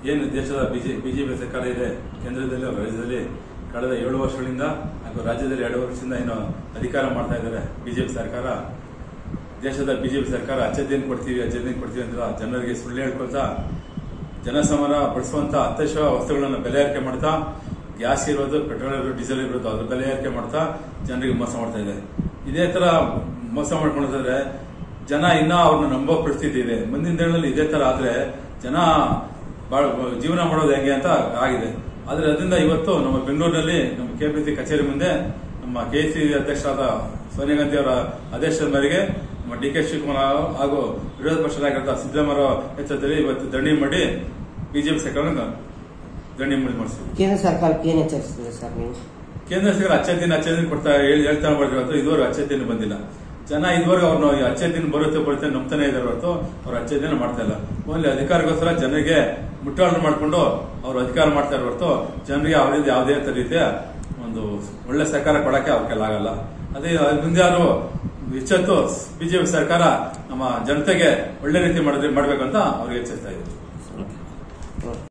ಏನು ದೇಶದ ಬಿಜೆ ಬಿಜೆಪಿ ಸರ್ಕಾರ ಇದೆ ಕೇಂದ್ರದಲ್ಲಿ ಹಾಗೂ ರಾಜ್ಯದಲ್ಲಿ ಕಳೆದ ಏಳು ವರ್ಷಗಳಿಂದ ಹಾಗೂ ರಾಜ್ಯದಲ್ಲಿ ಎರಡು ವರ್ಷದಿಂದ ಏನು ಅಧಿಕಾರ ಮಾಡ್ತಾ ಇದ್ದಾರೆ ಬಿಜೆಪಿ ಸರ್ಕಾರ ದೇಶದ ಬಿಜೆಪಿ ಸರ್ಕಾರ ಅಚ್ಚದಿನ ಕೊಡ್ತೀವಿ ಅಚ್ಚದಿನ ಕೊಡ್ತೀವಿ ಅಂತ ಜನರಿಗೆ ಸುಳ್ಳು ಹೇಳ್ಕೊಳ್ತಾ ಜನಸಮರ ಪಡಿಸುವಂತ ಅತ್ಯವಶ್ಯ ವಸ್ತುಗಳನ್ನು ಬೆಲೆ ಏರಿಕೆ ಮಾಡ್ತಾ ಗ್ಯಾಸ್ ಇರೋದು ಪೆಟ್ರೋಲ್ ಇರೋದು ಡೀಸೆಲ್ ಇರೋದು ಅದ್ರ ಬೆಲೆ ಏರಿಕೆ ಮಾಡ್ತಾ ಜನರಿಗೆ ಮೋಸ ಮಾಡ್ತಾ ಇದೆ ಇದೇ ತರ ಮೋಸ ಮಾಡ್ಕೊಂಡಿದ್ರೆ ಜನ ಇನ್ನ ಅವ್ರನ್ನ ನಂಬೋ ಪರಿಸ್ಥಿತಿ ಇದೆ ಮುಂದಿನ ದಿನಗಳಲ್ಲಿ ಇದೇ ತರ ಆದ್ರೆ ಜನ ಬಾಳ ಜೀವನ ಮಾಡೋದು ಹೆಂಗೆ ಅಂತ ಆಗಿದೆ ಆದ್ರೆ ಅದರಿಂದ ಇವತ್ತು ನಮ್ಮ ಬೆಂಗಳೂರಿನಲ್ಲಿ ನಮ್ಮ ಕೆಪಿಸಿ ಕಚೇರಿ ಮುಂದೆ ನಮ್ಮ ಕೆಸಿ ಅಧ್ಯಕ್ಷರಾದ ಸೋನಿಯಾ ಗಾಂಧಿ ಅವರ ಆದೇಶದ ಮೇರೆಗೆ ನಮ್ಮ ಡಿ ಕೆ ಶಿವಕುಮಾರ್ ಹಾಗೂ ವಿರೋಧ ಪಕ್ಷ ನಾಯಕರಾದ ಸಿದ್ದರಾಮಯ್ಯ ನೇತೃತ್ವದಲ್ಲಿ ಇವತ್ತು ದಂಡಿ ಮಾಡಿ ಬಿಜೆಪಿ ಸರ್ಕಾರನ ದಂಡಿ ಮಾಡಿ ಮಾಡಿಸಿದ್ರು ಕೇಂದ್ರ ಸರ್ಕಾರಕ್ಕೆ ಏನ್ ಎಚ್ಚರಿಸಿದ್ರೆ ಸರ್ ನೀವು ಕೇಂದ್ರ ಸರ್ಕಾರ ಅಚ್ಚ ದಿನ ಅಚ್ಚ ದಿನ ಕೊಡ್ತಾ ಹೇಳಿ ಹೇಳ್ತಾ ಬರ್ತಾರೆ ಇದುವರೆಗೂ ಅಚ್ಚ ದಿನ ಬಂದಿಲ್ಲ ಜನ ಇದುವರೆಗೂ ಅವ್ರನ್ನ ಅಚ್ಚ ದಿನ ಬರುತ್ತೆ ಬರುತ್ತೆ ನಂಬ್ತಾನೆ ಇದಾರೆ ಹೊರತು ಅವ್ರು ಅಚ್ಚ ದಿನ ಮಾಡ್ತಾ ಇಲ್ಲ ಓನ್ಲಿ ಅಧಿಕಾರಕ್ಕೋಸ್ಕರ ಜನರಿಗೆ ಮುಟ್ಟಾಳು ಮಾಡ್ಕೊಂಡು ಅವ್ರು ಅಧಿಕಾರ ಮಾಡ್ತಾರೆ ಹೊರತು ಜನರಿಗೆ ಅವರಿಂದ ಯಾವುದೇ ರೀತಿಯ ಒಂದು ಒಳ್ಳೆ ಸರ್ಕಾರ ಕೊಡಕ್ಕೆ ಅವ್ರ ಕೈಲಾಗಲ್ಲ ಅದೇ ಮುಂದೆ ಯಾರು ಎಚ್ಚೆತ್ತು ಬಿಜೆಪಿ ಸರ್ಕಾರ ನಮ್ಮ ಜನತೆಗೆ ಒಳ್ಳೆ ರೀತಿ ಮಾಡಿದ್ರೆ ಮಾಡ್ಬೇಕಂತ ಅವ್ರಿಗೆ ಎಚ್ಚರಿಸ್ತಾ ಇದ್ರು ಹ್ಮ್.